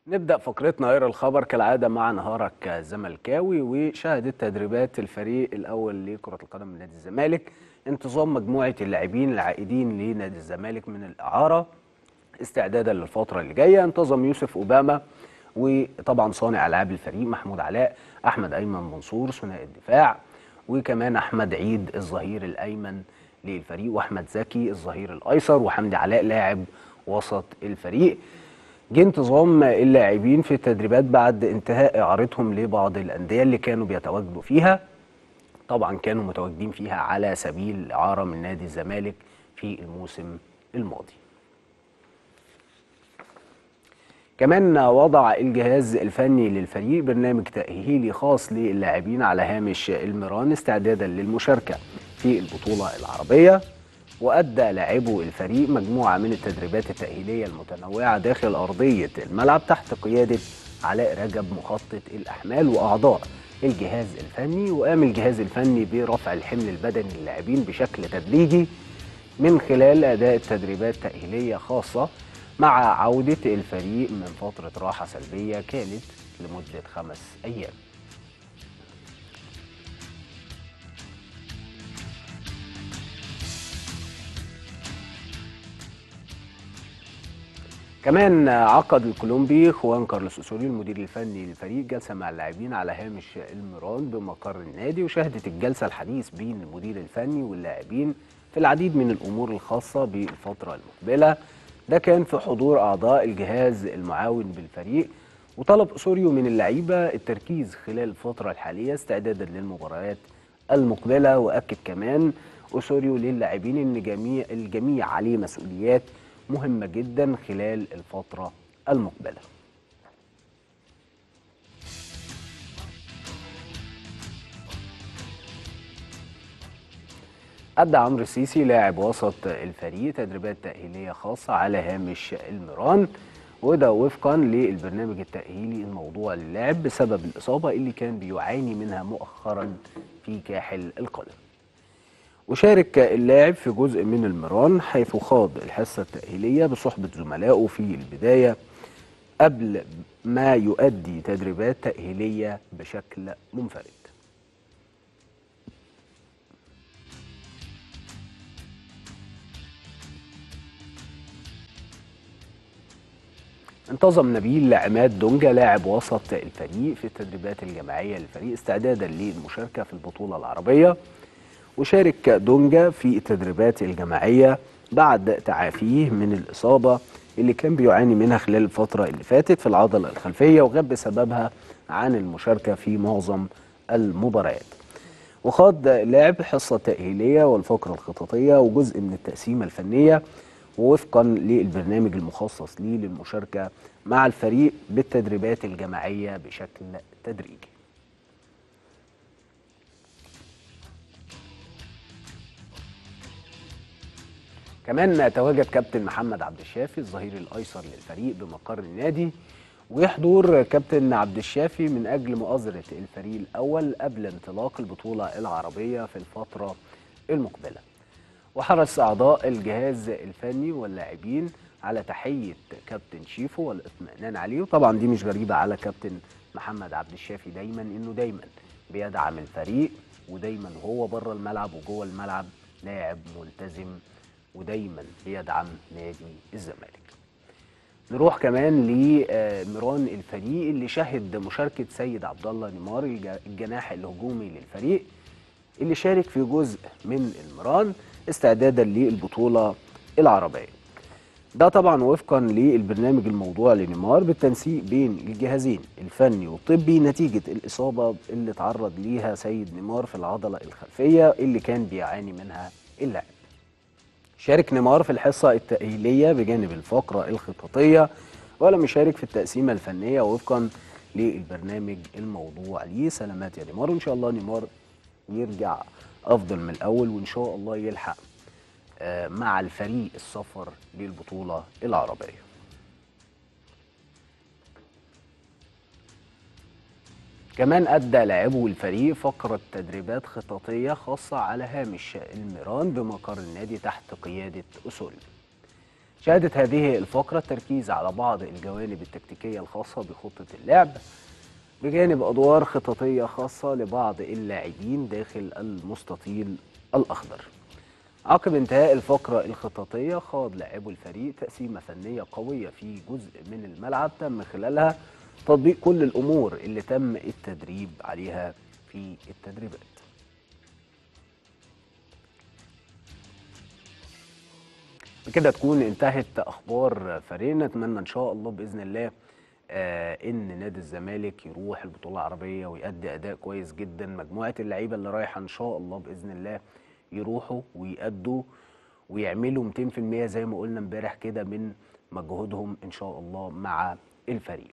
نبدأ فقرتنا غير الخبر كالعادة مع نهارك زملكاوي وشهدت تدريبات الفريق الأول لكرة القدم من نادي الزمالك انتظام مجموعة اللاعبين العائدين لنادي الزمالك من الإعارة استعدادا للفترة اللي جاية انتظم يوسف أوباما وطبعا صانع ألعاب الفريق محمود علاء أحمد أيمن منصور ثنائي الدفاع وكمان أحمد عيد الظهير الأيمن للفريق وأحمد زكي الظهير الأيسر وحمدي علاء لاعب وسط الفريق جه انتظام اللاعبين في التدريبات بعد انتهاء اعارتهم لبعض الانديه اللي كانوا بيتواجدوا فيها طبعا كانوا متواجدين فيها على سبيل الاعاره من نادي الزمالك في الموسم الماضي كمان وضع الجهاز الفني للفريق برنامج تأهيلي خاص للاعبين على هامش المران استعدادا للمشاركة في البطولة العربية وأدى لاعبو الفريق مجموعة من التدريبات التأهيلية المتنوعة داخل أرضية الملعب تحت قيادة علاء رجب مخطط الأحمال وأعضاء الجهاز الفني وقام الجهاز الفني برفع الحمل البدني للاعبين بشكل تدريجي من خلال أداء تدريبات تأهيلية خاصة مع عودة الفريق من فترة راحة سلبية كانت لمدة خمس أيام كمان عقد الكولومبي خوان كارلوس اسوريو المدير الفني للفريق جلسه مع اللاعبين على هامش المران بمقر النادي وشهدت الجلسه الحديث بين المدير الفني واللاعبين في العديد من الامور الخاصه بالفتره المقبله ده كان في حضور اعضاء الجهاز المعاون بالفريق وطلب اسوريو من اللعيبه التركيز خلال الفتره الحاليه استعدادا للمباريات المقبله واكد كمان اسوريو للاعبين ان جميع الجميع عليه مسؤوليات مهمة جدا خلال الفترة المقبلة أدى عمرو السيسي لاعب وسط الفريق تدريبات تأهيلية خاصة على هامش المران وده وفقا للبرنامج التأهيلي الموضوع للاعب بسبب الإصابة اللي كان بيعاني منها مؤخرا في كاحل القدم وشارك اللاعب في جزء من المران حيث خاض الحصة التأهيلية بصحبة زملائه في البداية قبل ما يؤدي تدريبات تأهيلية بشكل منفرد انتظم نبيل عماد دونجا لاعب وسط الفريق في التدريبات الجماعية للفريق استعدادا للمشاركة في البطولة العربية وشارك دونجا في التدريبات الجماعية بعد تعافيه من الإصابة اللي كان بيعاني منها خلال الفترة اللي فاتت في العضلة الخلفية وغاب بسببها عن المشاركة في معظم المباريات وخاض لعب حصة تأهيلية والفقرة الخططية وجزء من التقسيمة الفنية ووفقا للبرنامج المخصص ليه للمشاركة مع الفريق بالتدريبات الجماعية بشكل تدريجي كمان تواجد كابتن محمد عبد الشافي الظهير الايسر للفريق بمقر النادي ويحضر كابتن عبد الشافي من اجل مؤازره الفريق الاول قبل انطلاق البطوله العربيه في الفتره المقبله. وحرص اعضاء الجهاز الفني واللاعبين على تحيه كابتن شيفو والاطمئنان عليه وطبعا دي مش غريبه على كابتن محمد عبد الشافي دايما انه دايما بيدعم الفريق ودايما هو بره الملعب وجوه الملعب لاعب ملتزم ودايما بيدعم نادي الزمالك نروح كمان لميران الفريق اللي شهد مشاركه سيد عبد الله نيمار الجناح الهجومي للفريق اللي شارك في جزء من الميران استعدادا للبطوله العربيه ده طبعا وفقا للبرنامج الموضوع لنيمار بالتنسيق بين الجهازين الفني والطبي نتيجه الاصابه اللي تعرض ليها سيد نيمار في العضله الخلفيه اللي كان بيعاني منها اللاعب شارك نيمار في الحصة التأهيلية بجانب الفقرة الخططية ولم يشارك في التقسيمة الفنية وفقا للبرنامج الموضوع ليه سلامات يا نيمار وإن شاء الله نيمار يرجع أفضل من الأول وإن شاء الله يلحق مع الفريق السفر للبطولة العربية كمان أدى لاعبو الفريق فقرة تدريبات خططية خاصة على هامش الميران بمقر النادي تحت قيادة أسوري شهدت هذه الفقرة التركيز على بعض الجوانب التكتيكية الخاصة بخطة اللعب بجانب أدوار خططية خاصة لبعض اللاعبين داخل المستطيل الأخضر عقب انتهاء الفقرة الخططية خاض لاعبو الفريق تقسيمة فنية قوية في جزء من الملعب تم خلالها تطبيق كل الأمور اللي تم التدريب عليها في التدريبات بكده تكون انتهت اخبار فريقنا نتمنى ان شاء الله باذن الله آه ان نادي الزمالك يروح البطوله العربيه ويؤدي اداء كويس جدا مجموعه اللعيبه اللي رايحه ان شاء الله باذن الله يروحوا ويأدوا ويعملوا 200% زي ما قلنا امبارح كده من مجهودهم ان شاء الله مع الفريق